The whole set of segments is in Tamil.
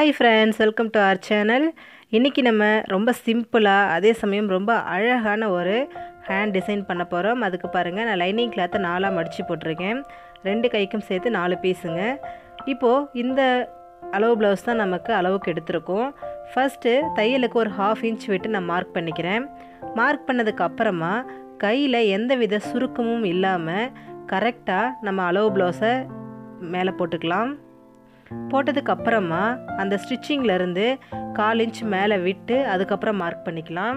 hi friends welcome to our channel இன்றைக்கி நம்ம ரொம்ப சிம்பிளாக அதே சமயம் ரொம்ப அழகான ஒரு ஹேண்ட் டிசைன் பண்ண போகிறோம் அதுக்கு பாருங்கள் நான் லைனிங் கிளாத்தை நாலாக மடித்து போட்டிருக்கேன் ரெண்டு கைக்கும் சேர்த்து நாலு பீஸுங்க இப்போது இந்த அளவு ப்ளவுஸ் தான் நமக்கு அளவுக்கு எடுத்திருக்கோம் ஃபஸ்ட்டு தையலுக்கு ஒரு ஹாஃப் இன்ச் விட்டு நான் மார்க் பண்ணிக்கிறேன் மார்க் பண்ணதுக்கு அப்புறமா கையில் எந்த வித சுருக்கமும் இல்லாமல் கரெக்டாக நம்ம அளவு ப்ளவுஸை மேலே போட்டுக்கலாம் போட்டதுக்கு அப்புறமா அந்த ஸ்டிச்சிங்லேருந்து கால் இன்ச் மேலே விட்டு அதுக்கப்புறம் மார்க் பண்ணிக்கலாம்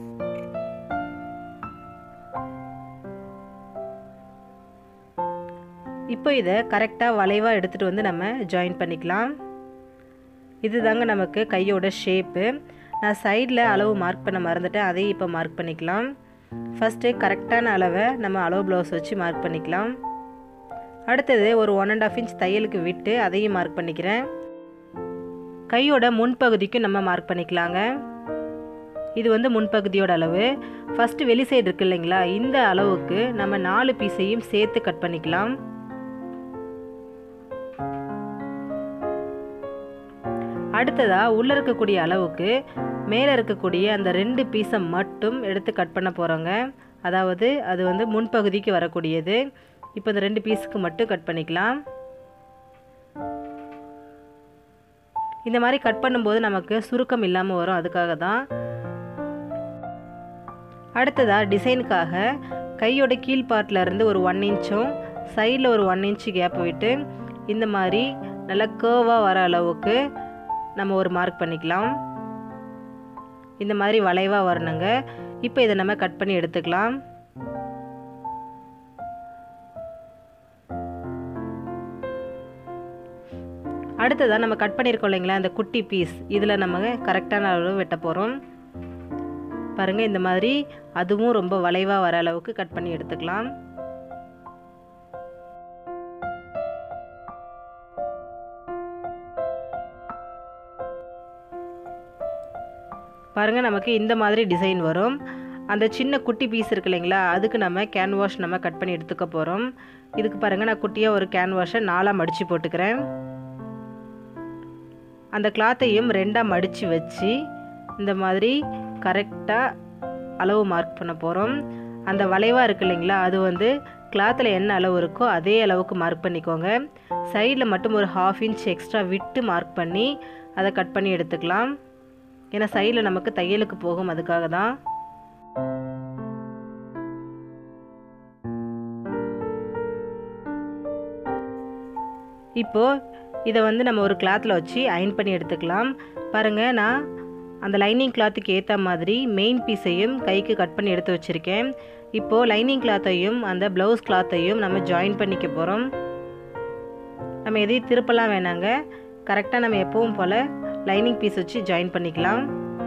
இப்போ இதை கரெக்டாக வளைவாக எடுத்துகிட்டு வந்து நம்ம ஜாயின் பண்ணிக்கலாம் இது தாங்க நமக்கு கையோட ஷேப்பு நான் சைடில் அளவு மார்க் பண்ண மறந்துட்டேன் அதையும் இப்போ மார்க் பண்ணிக்கலாம் ஃபஸ்ட்டு கரெக்டான அளவை நம்ம அளவு ப்ளவுஸ் வச்சு மார்க் பண்ணிக்கலாம் அடுத்தது ஒரு ஒன் அண்ட் ஆஃப் இன்ச் தையலுக்கு விட்டு அதையும் மார்க் பண்ணிக்கிறேன் கையோட முன்பகுதிக்கும் நம்ம மார்க் பண்ணிக்கலாங்க இது வந்து முன்பகுதியோட அளவு ஃபஸ்ட்டு வெளி சைடு இருக்கு இல்லைங்களா இந்த அளவுக்கு நம்ம நாலு பீஸையும் சேர்த்து கட் பண்ணிக்கலாம் அடுத்ததாக உள்ளே இருக்கக்கூடிய அளவுக்கு மேலே இருக்கக்கூடிய அந்த ரெண்டு பீஸை மட்டும் எடுத்து கட் பண்ண போகிறோங்க அதாவது அது வந்து முன்பகுதிக்கு வரக்கூடியது இப்போ இந்த ரெண்டு பீஸுக்கு மட்டும் கட் பண்ணிக்கலாம் இந்த மாதிரி கட் பண்ணும்போது நமக்கு சுருக்கம் இல்லாமல் வரும் அதுக்காக தான் அடுத்ததாக டிசைனுக்காக கையோட கீழ் பார்ட்டில் இருந்து ஒரு ஒன் இன்ச்சும் சைடில் ஒரு ஒன் இன்ச்சு கேப் விட்டு இந்த மாதிரி நல்லா கேர்வாக வர அளவுக்கு நம்ம ஒரு மார்க் பண்ணிக்கலாம் இந்த மாதிரி வளைவாக வரணுங்க இப்போ இதை நம்ம கட் பண்ணி எடுத்துக்கலாம் அடுத்ததாக நம்ம கட் பண்ணியிருக்கோம் இல்லைங்களா அந்த குட்டி பீஸ் இதில் நம்ம கரெக்டான அளவு வெட்ட போகிறோம் பாருங்கள் இந்த மாதிரி அதுவும் ரொம்ப வளைவாக வர அளவுக்கு கட் பண்ணி எடுத்துக்கலாம் பாருங்கள் நமக்கு இந்த மாதிரி டிசைன் வரும் அந்த சின்ன குட்டி பீஸ் இருக்கு இல்லைங்களா அதுக்கு நம்ம கேன்வாஷ் நம்ம கட் பண்ணி எடுத்துக்க போகிறோம் இதுக்கு பாருங்கள் நான் குட்டியாக ஒரு கேன்வாஷை நாலாக மடித்து போட்டுக்கிறேன் அந்த கிளாத்தையும் ரெண்டாக மடித்து வச்சு இந்த மாதிரி கரெக்டாக அளவு மார்க் பண்ண போகிறோம் அந்த வளைவாக இருக்கு இல்லைங்களா அது வந்து கிளாத்தில் என்ன அளவு இருக்கோ அதே அளவுக்கு மார்க் பண்ணிக்கோங்க சைடில் மட்டும் ஒரு ஹாஃப் இன்ச் எக்ஸ்ட்ரா விட்டு மார்க் பண்ணி அதை கட் பண்ணி எடுத்துக்கலாம் ஏன்னா சைடில் நமக்கு தையலுக்கு போகும் அதுக்காக தான் இப்போது இதை வந்து நம்ம ஒரு கிளாத்தில் வச்சு அயன் பண்ணி எடுத்துக்கலாம் பாருங்கள் நான் அந்த லைனிங் கிளாத்துக்கு ஏற்ற மாதிரி மெயின் பீஸையும் கைக்கு கட் பண்ணி எடுத்து வச்சுருக்கேன் இப்போது லைனிங் கிளாத்தையும் அந்த ப்ளவுஸ் கிளாத்தையும் நம்ம ஜாயின் பண்ணிக்க போகிறோம் நம்ம எதையும் திருப்பலாம் வேணாங்க கரெக்டாக நம்ம எப்பவும் போல் லைனிங் பீஸ் வச்சு ஜாயின் பண்ணிக்கலாம்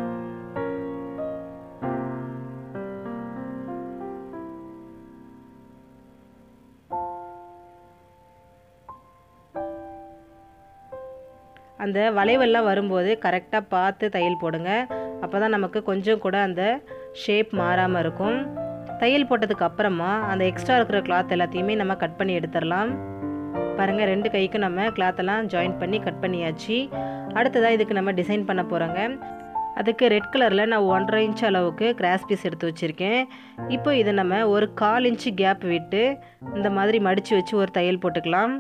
அந்த வளைவெல்லாம் வரும்போது கரெக்டாக பார்த்து தையல் போடுங்க அப்போ தான் நமக்கு கொஞ்சம் கூட அந்த ஷேப் மாறாமல் இருக்கும் தையல் போட்டதுக்கு அப்புறமா அந்த எக்ஸ்ட்ரா இருக்கிற கிளாத் எல்லாத்தையுமே நம்ம கட் பண்ணி எடுத்துடலாம் பாருங்கள் ரெண்டு கைக்கும் நம்ம கிளாத்தெல்லாம் ஜாயின் பண்ணி கட் பண்ணியாச்சு அடுத்ததாக இதுக்கு நம்ம டிசைன் பண்ண போகிறோங்க அதுக்கு ரெட் கலரில் நான் ஒன்றரை இன்ச் அளவுக்கு கிராஸ் பீஸ் எடுத்து வச்சுருக்கேன் இப்போ இதை நம்ம ஒரு கால் இன்ச்சு கேப் விட்டு இந்த மாதிரி மடித்து வச்சு ஒரு தையல் போட்டுக்கலாம்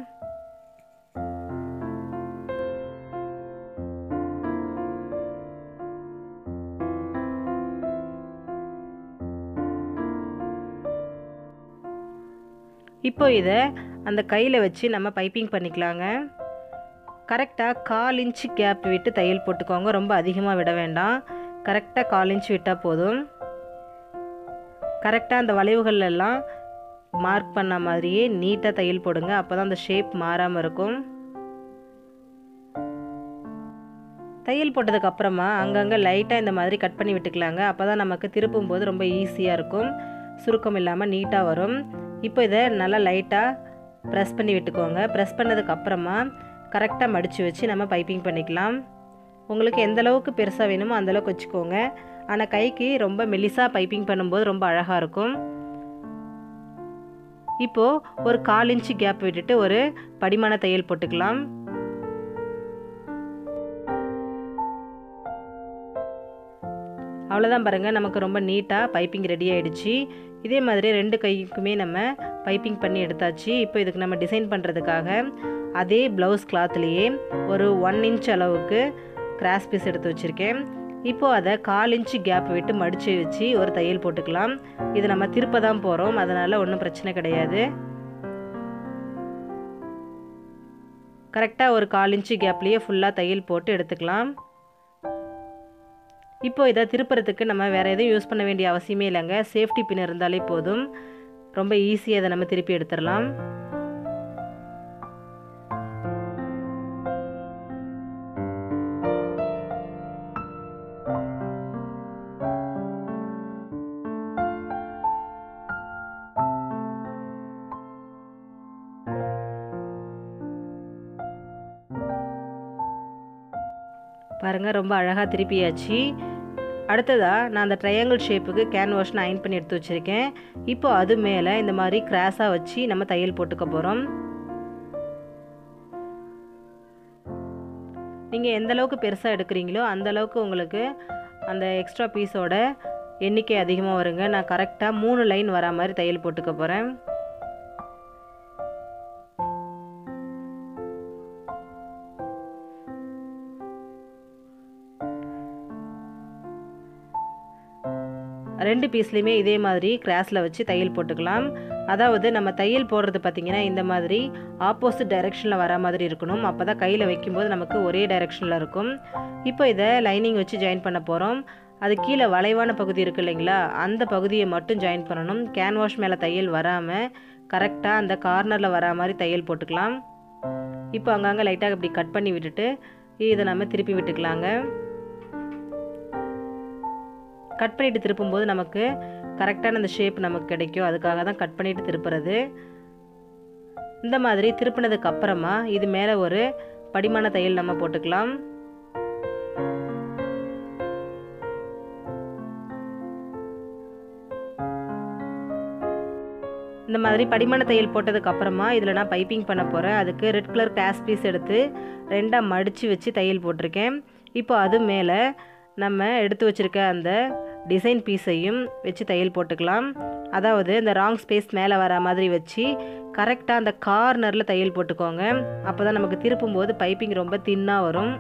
இப்போ இதை அந்த கையில் வச்சு நம்ம பைப்பிங் பண்ணிக்கலாங்க கரெக்டாக கால் இன்ச்சு கேப் விட்டு தையல் போட்டுக்கோங்க ரொம்ப அதிகமாக விட வேண்டாம் கரெக்டாக கால் இன்ச்சு விட்டால் போதும் கரெக்டாக அந்த வளைவுகள் எல்லாம் மார்க் பண்ண மாதிரியே நீட்டாக தையல் போடுங்க அப்போ தான் அந்த ஷேப் மாறாமல் இருக்கும் தையல் போட்டதுக்கு அப்புறமா அங்கங்கே லைட்டாக இந்த மாதிரி கட் பண்ணி விட்டுக்கலாங்க அப்போ தான் நமக்கு திருப்பும் போது ரொம்ப ஈஸியாக இருக்கும் சுருக்கம் இல்லாமல் நீட்டாக வரும் இப்போ இதை நல்லா லைட்டாக ப்ரெஸ் பண்ணி விட்டுக்கோங்க ப்ரெஸ் பண்ணதுக்கு அப்புறமா கரெக்டாக மடித்து வச்சு நம்ம பைப்பிங் பண்ணிக்கலாம் உங்களுக்கு எந்த அளவுக்கு பெருசாக வேணுமோ அந்தளவுக்கு வச்சுக்கோங்க ஆனால் கைக்கு ரொம்ப மெலிசாக பைப்பிங் பண்ணும்போது ரொம்ப அழகாக இருக்கும் இப்போது ஒரு கால் இன்ச்சு கேப் விட்டுட்டு ஒரு படிமான தையல் போட்டுக்கலாம் அவ்வளோதான் பாருங்கள் நமக்கு ரொம்ப நீட்டாக பைப்பிங் ரெடி ஆகிடுச்சு இதே மாதிரி ரெண்டு கைக்குமே நம்ம பைப்பிங் பண்ணி எடுத்தாச்சு இப்போ இதுக்கு நம்ம டிசைன் பண்ணுறதுக்காக அதே ப்ளவுஸ் கிளாத்லேயே ஒரு ஒன் இன்ச் அளவுக்கு கிராஸ் பீஸ் எடுத்து வச்சுருக்கேன் இப்போது அதை கால் இன்ச்சு கேப் விட்டு மடித்து வச்சு ஒரு தையல் போட்டுக்கலாம் இது நம்ம திருப்ப தான் போகிறோம் அதனால் ஒன்றும் பிரச்சனை கிடையாது கரெக்டாக ஒரு கால் இன்ச்சு கேப்லேயே ஃபுல்லாக தையல் போட்டு எடுத்துக்கலாம் இப்போ இதை திருப்புறதுக்கு நம்ம வேறு எதுவும் யூஸ் பண்ண வேண்டிய அவசியமே இல்லைங்க சேஃப்டி பின் இருந்தாலே போதும் ரொம்ப ஈஸியாக அதை நம்ம திருப்பி எடுத்துடலாம் பாருங்கள் ரொம்ப அழகாக திருப்பியாச்சு அடுத்ததாக நான் அந்த ட்ரையாங்கிள் ஷேப்புக்கு கேன்வாஷ் நான் அயன் பண்ணி எடுத்து வச்சுருக்கேன் இப்போ அது மேலே இந்த மாதிரி கிராஸாக வச்சு நம்ம தையல் போட்டுக்க போகிறோம் நீங்கள் எந்த அளவுக்கு பெருசாக எடுக்கிறீங்களோ அந்த அளவுக்கு உங்களுக்கு அந்த எக்ஸ்ட்ரா பீஸோட எண்ணிக்கை அதிகமாக வருங்க நான் கரெக்டாக மூணு லைன் வரா மாதிரி தையல் போட்டுக்க போகிறேன் ரெண்டு பீஸ்லேயுமே இதே மாதிரி கிராஸில் வச்சு தையல் போட்டுக்கலாம் அதாவது நம்ம தையல் போடுறது பார்த்திங்கன்னா இந்த மாதிரி ஆப்போசிட் டைரெக்ஷனில் வர மாதிரி இருக்கணும் அப்போ தான் கையில் வைக்கும்போது நமக்கு ஒரே டைரெக்ஷனில் இருக்கும் இப்போ இதை லைனிங் வச்சு ஜாயின் பண்ண போகிறோம் அது கீழே வளைவான பகுதி இருக்குது இல்லைங்களா அந்த பகுதியை மட்டும் ஜாயின் பண்ணணும் கேன்வாஷ் மேலே தையல் வராமல் கரெக்டாக அந்த கார்னரில் வரா மாதிரி தையல் போட்டுக்கலாம் இப்போ அங்கங்கே லைட்டாக இப்படி கட் பண்ணி விட்டுட்டு இதை நம்ம திருப்பி விட்டுக்கலாங்க கட் பண்ணிவிட்டு திருப்பும்போது நமக்கு கரெக்டான அந்த ஷேப் நமக்கு கிடைக்கும் அதுக்காக தான் கட் பண்ணிவிட்டு திருப்புறது இந்த மாதிரி திருப்பினதுக்கு அப்புறமா இது மேலே ஒரு படிமான தையல் நம்ம போட்டுக்கலாம் இந்த மாதிரி படிமான தையல் போட்டதுக்கு அப்புறமா இதில் நான் பைப்பிங் பண்ண போகிறேன் அதுக்கு ரெட் கலர் கிளாஸ் பீஸ் எடுத்து ரெண்டாக மடித்து வச்சு தையல் போட்டிருக்கேன் இப்போ அது மேலே நம்ம எடுத்து வச்சுருக்க அந்த டிசைன் பீஸையும் வச்சு தையல் போட்டுக்கலாம் அதாவது இந்த ராங் ஸ்பேஸ் மேலே வர மாதிரி வச்சு கரெக்டாக அந்த கார்னரில் தையல் போட்டுக்கோங்க அப்போ தான் நமக்கு திருப்பும்போது பைப்பிங் ரொம்ப தின்னாக வரும்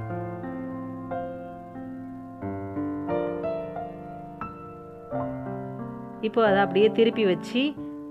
இப்போ அதை அப்படியே திருப்பி வச்சு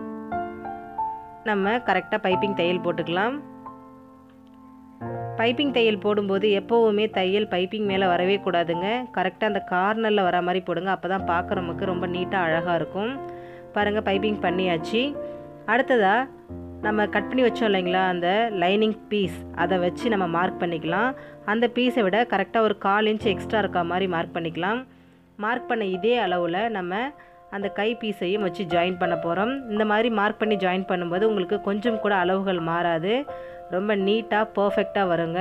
நம்ம கரெக்டாக பைப்பிங் தையல் போட்டுக்கலாம் பைப்பிங் தையல் போடும்போது எப்போவுமே தையல் பைப்பிங் மேலே வரவே கூடாதுங்க கரெக்டாக அந்த கார்னரில் வர மாதிரி போடுங்க அப்போ தான் பார்க்குறவங்களுக்கு ரொம்ப நீட்டாக அழகாக இருக்கும் பாருங்கள் பைப்பிங் பண்ணியாச்சு அடுத்ததாக நம்ம கட் பண்ணி வச்சோம் இல்லைங்களா அந்த லைனிங் பீஸ் அதை வச்சு நம்ம மார்க் பண்ணிக்கலாம் அந்த பீஸை விட கரெக்டாக ஒரு கால் இன்ச் எக்ஸ்ட்ரா இருக்க மாதிரி மார்க் பண்ணிக்கலாம் மார்க் பண்ண இதே அளவில் நம்ம அந்த கை பீஸையும் வச்சு ஜாயின் பண்ண போகிறோம் இந்த மாதிரி மார்க் பண்ணி ஜாயின் பண்ணும்போது உங்களுக்கு கொஞ்சம் கூட அளவுகள் மாறாது ரொம்ப நீட்டாக பர்ஃபெக்டாக வருங்க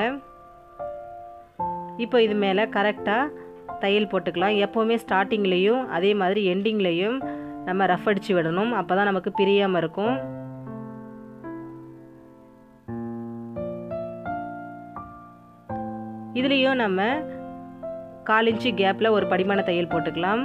இப்போ இது மேலே கரெக்டாக தையல் போட்டுக்கலாம் எப்போவுமே ஸ்டார்டிங்லேயும் அதே மாதிரி எண்டிங்லேயும் நம்ம ரஃப் அடித்து விடணும் அப்போ தான் நமக்கு பிரியாமல் இருக்கும் இதுலேயும் நம்ம கால் இன்ச்சு கேப்பில் ஒரு படிமான தையல் போட்டுக்கலாம்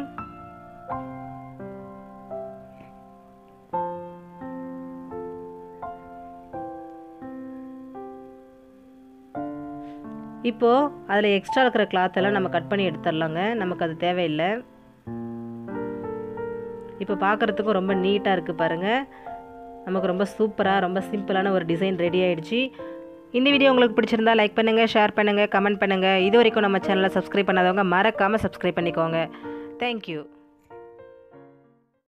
இப்போது அதில் எக்ஸ்ட்ரா இருக்கிற கிளாத்தெல்லாம் நம்ம கட் பண்ணி எடுத்துடலாங்க நமக்கு அது தேவையில்லை இப்போ பார்க்குறதுக்கும் ரொம்ப நீட்டாக இருக்குது பாருங்கள் நமக்கு ரொம்ப சூப்பராக ரொம்ப சிம்பிளான ஒரு டிசைன் ரெடி ஆகிடுச்சு இந்த வீடியோ உங்களுக்கு பிடிச்சிருந்தா லைக் பண்ணுங்கள் ஷேர் பண்ணுங்கள் கமெண்ட் பண்ணுங்கள் இது வரைக்கும் நம்ம சேனலை சப்ஸ்கிரைப் பண்ணாதவங்க மறக்காமல் சப்ஸ்கிரைப் பண்ணிக்கோங்க தேங்க்யூ